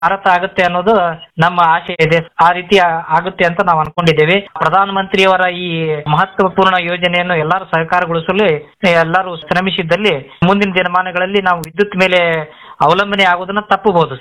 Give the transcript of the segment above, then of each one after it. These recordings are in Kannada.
ಭಾರತ ಆಗುತ್ತೆ ಅನ್ನೋದು ನಮ್ಮ ಆಶೆ ಇದೆ ಆ ರೀತಿ ಆ- ಆಗುತ್ತೆ ಅಂತ ನಾವು ಅನ್ಕೊಂಡಿದ್ದೇವೆ ಪ್ರಧಾನಮಂತ್ರಿಯವರ ಈ ಮಹತ್ವಪೂರ್ಣ ಯೋಜನೆಯನ್ನು ಎಲ್ಲರೂ ಸಹಕಾರಗೊಳಿಸಲು ಎಲ್ಲರೂ ಶ್ರಮಿಸಿದ್ದಲ್ಲಿ ಮುಂದಿನ ದಿನಮಾನಗಳಲ್ಲಿ ನಾವು ವಿದ್ಯುತ್ ಮೇಲೆ ಅವಲಂಬನೆ ಆಗುವುದನ್ನ ತಪ್ಪಬಹುದು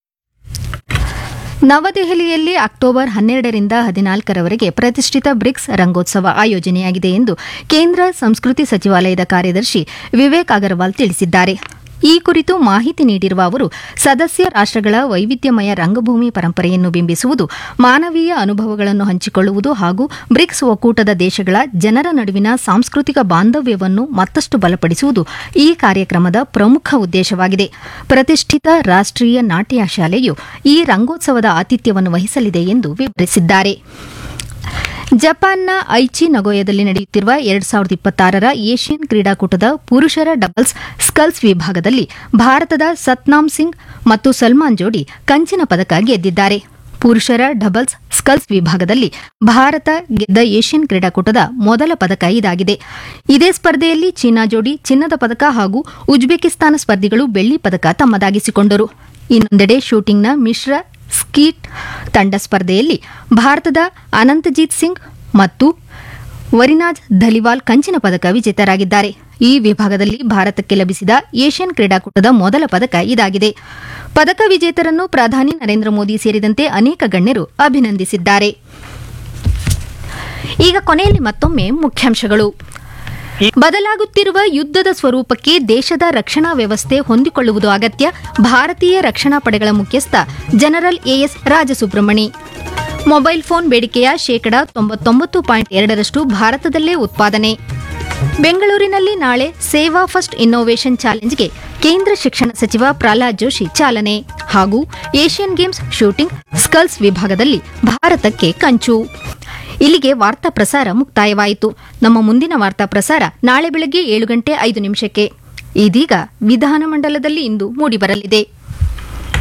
ನವದೆಹಲಿಯಲ್ಲಿ ಅಕ್ಟೋಬರ್ ಹನ್ನೆರಡರಿಂದ ಹದಿನಾಲ್ಕರವರೆಗೆ ಪ್ರತಿಷ್ಠಿತ ಬ್ರಿಕ್ಸ್ ರಂಗೋತ್ಸವ ಆಯೋಜನೆಯಾಗಿದೆ ಎಂದು ಕೇಂದ್ರ ಸಂಸ್ಕೃತಿ ಸಚಿವಾಲಯದ ಕಾರ್ಯದರ್ಶಿ ವಿವೇಕ್ ಅಗರ್ವಾಲ್ ತಿಳಿಸಿದ್ದಾರೆ ಈ ಕುರಿತು ಮಾಹಿತಿ ನೀಡಿರುವ ಅವರು ಸದಸ್ಯ ರಾಷ್ಟ್ರಗಳ ವೈವಿಧ್ಯಮಯ ರಂಗಭೂಮಿ ಪರಂಪರೆಯನ್ನು ಬಿಂಬಿಸುವುದು ಮಾನವೀಯ ಅನುಭವಗಳನ್ನು ಹಂಚಿಕೊಳ್ಳುವುದು ಹಾಗೂ ಬ್ರಿಕ್ಸ್ ಒಕ್ಕೂಟದ ದೇಶಗಳ ಜನರ ನಡುವಿನ ಸಾಂಸ್ಕೃತಿಕ ಬಾಂಧವ್ಯವನ್ನು ಮತ್ತಷ್ಟು ಬಲಪಡಿಸುವುದು ಈ ಕಾರ್ಯಕ್ರಮದ ಪ್ರಮುಖ ಉದ್ದೇಶವಾಗಿದೆ ಪ್ರತಿಷ್ಠಿತ ರಾಷ್ಟ್ರೀಯ ನಾಟ್ಯ ಶಾಲೆಯು ಈ ರಂಗೋತ್ಸವದ ಆತಿಥ್ಯವನ್ನು ವಹಿಸಲಿದೆ ಎಂದು ವಿವರಿಸಿದ್ದಾರೆ ಜಪಾನ್ನ ಐಚಿ ನಗೋಯದಲ್ಲಿ ನಡೆಯುತ್ತಿರುವ ಎರಡ್ ಸಾವಿರದ ಇಪ್ಪತ್ತಾರರ ಏಷ್ಯನ್ ಕ್ರೀಡಾಕೂಟದ ಪುರುಷರ ಡಬಲ್ಸ್ ಸ್ಕಲ್ಸ್ ವಿಭಾಗದಲ್ಲಿ ಭಾರತದ ಸತ್ನಾಮ್ ಸಿಂಗ್ ಮತ್ತು ಸಲ್ಮಾನ್ ಜೋಡಿ ಕಂಚಿನ ಪದಕ ಗೆದ್ದಿದ್ದಾರೆ ಪುರುಷರ ಡಬಲ್ಸ್ ಸ್ಕಲ್ಸ್ ವಿಭಾಗದಲ್ಲಿ ಭಾರತ ಗೆದ್ದ ಏಷ್ಯನ್ ಕ್ರೀಡಾಕೂಟದ ಮೊದಲ ಪದಕ ಇದಾಗಿದೆ ಇದೇ ಸ್ಪರ್ಧೆಯಲ್ಲಿ ಚೀನಾ ಜೋಡಿ ಚಿನ್ನದ ಪದಕ ಹಾಗೂ ಉಜ್ಬೇಕಿಸ್ತಾನ ಸ್ಪರ್ಧಿಗಳು ಬೆಳ್ಳಿ ಪದಕ ತಮ್ಮದಾಗಿಸಿಕೊಂಡರು ಇನ್ನೊಂದೆಡೆ ಶೂಟಿಂಗ್ನ ಮಿಶ್ರ ಸ್ಕೀಟ್ ತಂಡ ಸ್ಪರ್ಧೆಯಲ್ಲಿ ಭಾರತದ ಅನಂತಜೀತ್ ಸಿಂಗ್ ಮತ್ತು ವರಿನಾಜ್ ಧಲಿವಾಲ್ ಕಂಚಿನ ಪದಕ ವಿಜೇತರಾಗಿದ್ದಾರೆ ಈ ವಿಭಾಗದಲ್ಲಿ ಭಾರತಕ್ಕೆ ಲಭಿಸಿದ ಏಷ್ಯನ್ ಕ್ರೀಡಾಕೂಟದ ಮೊದಲ ಪದಕ ಇದಾಗಿದೆ ಪದಕ ವಿಜೇತರನ್ನು ಪ್ರಧಾನಿ ನರೇಂದ್ರ ಮೋದಿ ಸೇರಿದಂತೆ ಅನೇಕ ಗಣ್ಯರು ಅಭಿನಂದಿಸಿದ್ದಾರೆ ಈಗ ಕೊನೆಯಲ್ಲಿ ಮತ್ತೊಮ್ಮೆ ಮುಖ್ಯಾಂಶಗಳು ಬದಲಾಗುತ್ತಿರುವ ಯುದ್ಧದ ಸ್ವರೂಪಕ್ಕೆ ದೇಶದ ರಕ್ಷಣಾ ವ್ಯವಸ್ಥೆ ಹೊಂದಿಕೊಳ್ಳುವುದು ಅಗತ್ಯ ಭಾರತೀಯ ರಕ್ಷಣಾ ಪಡೆಗಳ ಮುಖ್ಯಸ್ಥ general AS Rajasubramani mobile phone ಬೇಡಿಕೆಯ ಶೇಕಡಾ ತೊಂಬತ್ತೊಂಬತ್ತು ಪಾಯಿಂಟ್ ಎರಡರಷ್ಟು ಭಾರತದಲ್ಲೇ ಉತ್ಪಾದನೆ ಬೆಂಗಳೂರಿನಲ್ಲಿ ನಾಳೆ ಸೇವಾ ಫಸ್ಟ್ ಇನ್ನೋವೇಷನ್ ಚಾಲೆಂಜ್ಗೆ ಕೇಂದ್ರ ಶಿಕ್ಷಣ ಸಚಿವ ಪ್ರಹ್ಲಾದ್ ಜೋಶಿ ಚಾಲನೆ ಹಾಗೂ ಏಷ್ಯನ್ ಗೇಮ್ಸ್ ಶೂಟಿಂಗ್ ಸ್ಕಲ್ಸ್ ವಿಭಾಗದಲ್ಲಿ ಭಾರತಕ್ಕೆ ಕಂಚು ಇಲ್ಲಿಗೆ ವಾರ್ತಾ ಪ್ರಸಾರ ಮುಕ್ತಾಯವಾಯಿತು ನಮ್ಮ ಮುಂದಿನ ವಾರ್ತಾ ಪ್ರಸಾರ ನಾಳೆ ಬೆಳಗ್ಗೆ ಏಳು ಗಂಟೆ ಐದು ನಿಮಿಷಕ್ಕೆ ಇದೀಗ ವಿಧಾನಮಂಡಲದಲ್ಲಿ ಇಂದು ಮೂಡಿಬರಲಿದೆ